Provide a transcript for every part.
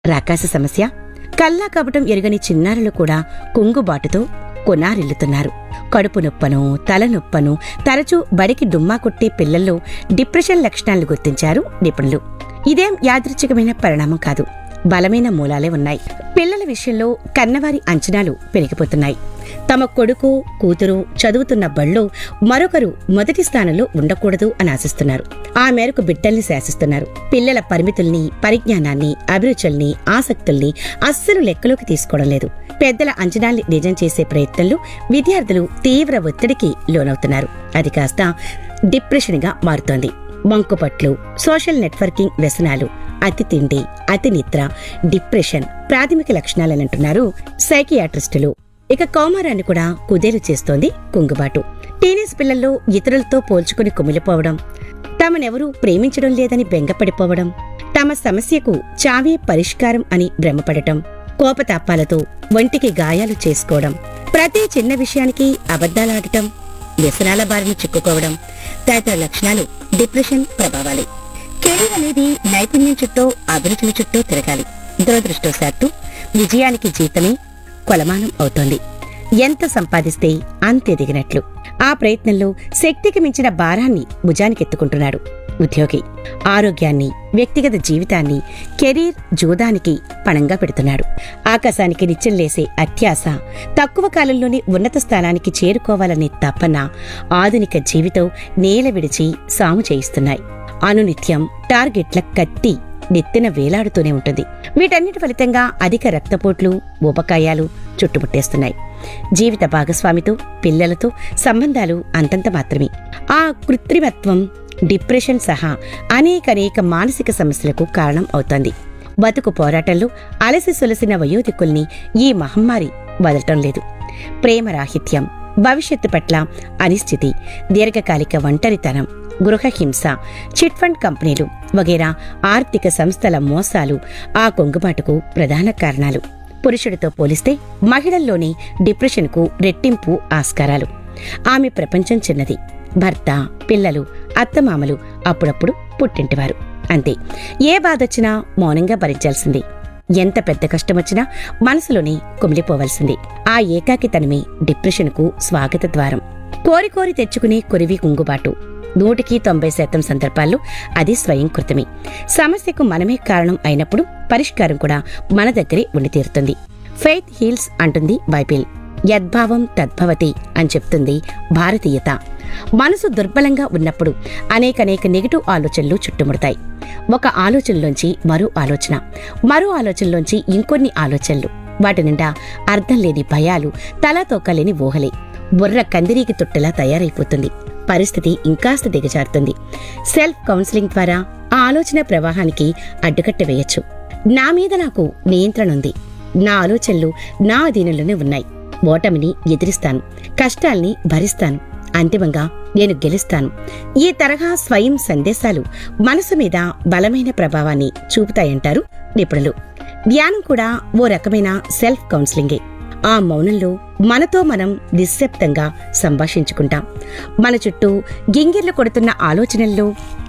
రాకాస సమస్య కల్లా కపటం ఎరుగని చిన్నారులు కూడా కుంగుబాటుతో కొనారిల్లుతున్నారు కడుపు నొప్పను తలనొప్పను తరచూ బడికి డుమ్మా కొట్టే పిల్లల్లో డిప్రెషన్ లక్షణాలు గుర్తించారు నిపుణులు ఇదేం యాదృచ్ఛికమైన పరిణామం కాదు బలమైన మూలాలే ఉన్నాయి పిల్లల విషయంలో కన్నవారి అంచనాలు పెరిగిపోతున్నాయి తమ కొడుకు కూతురు చదువుతున్న బళ్ళో మరొకరు మొదటి స్థానంలో ఉండకూడదు అని ఆశిస్తున్నారు ఆ మేరకు బిడ్డల్ని శాసిస్తున్నారు పిల్లల పరిమితుల్ని పరిజ్ఞానాన్ని అభిరుచుల్ని ఆసక్తుల్ని అస్సలు లెక్కలోకి తీసుకోవడం లేదు పెద్దల అంచనాల్ని నిజం చేసే ప్రయత్నంలో విద్యార్థులు తీవ్ర ఒత్తిడికి లోనవుతున్నారు అది కాస్త డిప్రెషన్గా మారుతోంది మంకుపట్లు సోషల్ నెట్వర్కింగ్ వ్యసనాలు అతి తిండి అతి నిద్ర డిప్రెషన్ ప్రాథమిక లక్షణాలని అంటున్నారు సైకియాట్రిస్టులు ఇక కౌమారాన్ని కూడా కుదేలు చేస్తోంది కుంగుబాటు టీనేజ్ పిల్లల్లో ఇతరులతో పోల్చుకుని కుమిలిపోవడం తమనెవరూ ప్రేమించడం లేదని బెంగపడిపోవడం తమ సమస్యకు చావే పరిష్కారం అని భ్రమపడటం కోపతాపాలతో ఒంటికి గాయాలు చేసుకోవడం ప్రతి చిన్న విషయానికి అబద్ధాలాడటం వ్యసనాల బారిన చిక్కుకోవడం తదితర లక్షణాలు డిప్రెషన్ ప్రభావాలే కెరీర్ అనేది నైపుణ్యం చుట్టూ అభిరుచుల చుట్టూ తిరగాలి దురదృష్టవశాత్తు విజయానికి జీతమే కొలమానం అవుతోంది ఎంత సంపాదిస్తే అంత ఎదిగినట్లు ఆ ప్రయత్నంలో శక్తికి మించిన భారాన్ని భుజానికెత్తుకుంటున్నాడు ఉద్యోగి ఆరోగ్యాన్ని వ్యక్తిగత జీవితాన్ని కెరీర్ జూదానికి పణంగా పెడుతున్నాడు ఆకాశానికి నిచ్చెనలేసే అత్యాశ తక్కువ కాలంలోనే ఉన్నత స్థానానికి చేరుకోవాలనే తపన ఆధునిక జీవితం నేల విడిచి సాము చేయిస్తున్నాయి అనునిత్యం టార్గెట్ల కత్తి నెత్తిన వేలాడుతూనే ఉంటుంది వీటన్నిటి ఫలితంగా అధిక రక్తపోట్లు ఉపకాయాలు చుట్టుముట్టేస్తున్నాయి జీవిత భాగస్వామితో పిల్లలతో సంబంధాలు అంతంత మాత్రమే ఆ కృత్రిమత్వం డిప్రెషన్ సహా అనేకనేక మానసిక సమస్యలకు కారణం అవుతోంది బతుకు పోరాటంలో అలసి సొలసిన వయోధికుల్ని ఈ మహమ్మారి వదలటం లేదు ప్రేమరాహిత్యం భవిష్యత్తు పట్ల అనిశ్చితి దీర్ఘకాలిక ఒంటరితనం గృహహింస చిట్ ఫండ్ కంపెనీలు వగేరా ఆర్థిక సంస్థల మోసాలు ఆ కొంగుబాటుకు ప్రధాన కారణాలు పురుషుడితో పోలిస్తే మహిళల్లోని డిప్రెషన్కు రెట్టింపు ఆస్కారాలు ఆమె ప్రపంచం చిన్నది భర్త పిల్లలు అత్తమామలు అప్పుడప్పుడు పుట్టింటివారు అంతే ఏ బాధొచ్చినా మౌనంగా భరించాల్సింది ఎంత పెద్ద కష్టమొచ్చినా మనసులోనే కుమిలిపోవలసింది ఆ ఏకాకితనమే డిప్రెషన్కు స్వాగత ద్వారం కోరి కోరి తెచ్చుకునే కొరివి కుంగుబాటు నూటికి తొంభై శాతం సందర్భాల్లో అది స్వయంకృతమే సమస్యకు మనమే కారణం అయినప్పుడు పరిష్కారం కూడా మన దగ్గరే ఉండి తీరుతుంది ఫెయిత్ హీల్స్ అంటుంది బైబిల్ యద్భావం తద్భవతి అని చెప్తుంది భారతీయత మనసు దుర్బలంగా ఉన్నప్పుడు అనేకనేక నెగిటివ్ ఆలోచనలు చుట్టుముడతాయి ఒక ఆలోచనలోంచి మరో ఆలోచన మరో ఆలోచనలోంచి ఇంకొన్ని ఆలోచనలు వాటి నిండా అర్థం లేని భయాలు తలాతోకలేని ఊహలే బుర్ర కందిరీకి తుట్టలా తయారైపోతుంది పరిస్థితి ఇంకాస్త దిగజారుతుంది సెల్ఫ్ కౌన్సిలింగ్ ద్వారా ఆ ఆలోచన ప్రవాహానికి అడ్డుకట్ట వేయొచ్చు నా మీద నాకు నియంత్రణ ఉంది నా ఆలోచనలు నా అధీనంలోనే ఉన్నాయి ఓటమిని ఎదిరిస్తాను కష్టాల్ని భరిస్తాను అంతిమంగా నేను గెలుస్తాను ఈ తరహా స్వయం సందేశాలు మనసు మీద బలమైన ప్రభావాన్ని చూపుతాయంటారు నిపుణులు ధ్యానం కూడా ఓ రకమైన సెల్ఫ్ కౌన్సిలింగే ఆ మౌనంలో మనతో మనం నిశ్శబ్దంగా సంభాషించుకుంటాం మన చుట్టూ గింగిర్లు కొడుతున్న ఆలోచనల్లో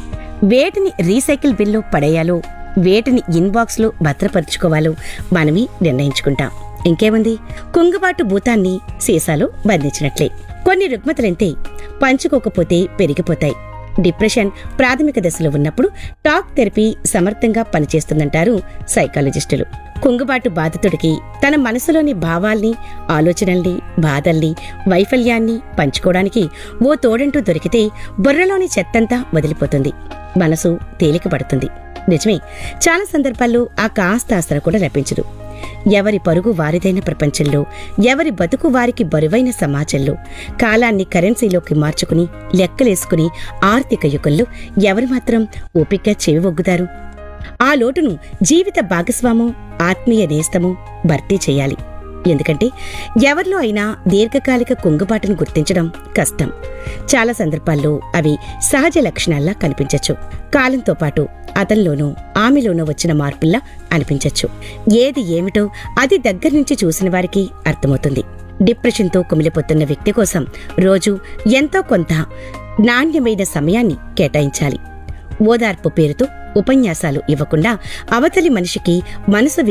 వేటిని రీసైకిల్ బిల్లో పడేయాలో వేటిని ఇన్బాక్స్లో భద్రపరుచుకోవాలో మనమే నిర్ణయించుకుంటాం ఇంకేముంది కుంగుబాటు భూతాన్ని సీసాలో బంధించినట్లే కొన్ని రుగ్మతలంతే పంచుకోకపోతే పెరిగిపోతాయి డిప్రెషన్ ప్రాథమిక దశలో ఉన్నప్పుడు టాక్ థెరపీ సమర్థంగా పనిచేస్తుందంటారు సైకాలజిస్టులు కుంగుబాటు బాధితుడికి తన మనసులోని భావాల్ని ఆలోచనల్ని బాధల్ని వైఫల్యాన్ని పంచుకోవడానికి ఓ తోడంటూ దొరికితే బుర్రలోని చెత్తంతా వదిలిపోతుంది మనసు తేలికపడుతుంది నిజమే చాలా సందర్భాల్లో ఆ కాస్త ఆసన కూడా లభించదు ఎవరి పరుగు వారిదైన ప్రపంచంలో ఎవరి బతుకు వారికి బరువైన సమాజంలో కాలాన్ని కరెన్సీలోకి మార్చుకుని లెక్కలేసుకుని ఆర్థిక యుగంలో ఎవరు మాత్రం ఓపిగ్గా చెవి ఒగ్గుతారు ఆ లోటును జీవిత భాగస్వాము ఆత్మీయ నేస్తము భర్తీ చేయాలి ఎందుకంటే ఎవరిలో అయినా దీర్ఘకాలిక కుంగుబాటును గుర్తించడం కష్టం చాలా సందర్భాల్లో అవి సహజ లక్షణాల్లా కనిపించచ్చు కాలంతో పాటు అతనిలోనూ ఆమెలోనూ వచ్చిన మార్పుల్లా అనిపించచ్చు ఏది ఏమిటో అది దగ్గర నుంచి చూసిన వారికి అర్థమవుతుంది డిప్రెషన్తో కుమిలిపోతున్న వ్యక్తి కోసం రోజు ఎంతో కొంత నాణ్యమైన సమయాన్ని కేటాయించాలి ఓదార్పు పేరుతో ఉపన్యాసాలు ఇవ్వకుండా అవతలి మనిషికి మనసు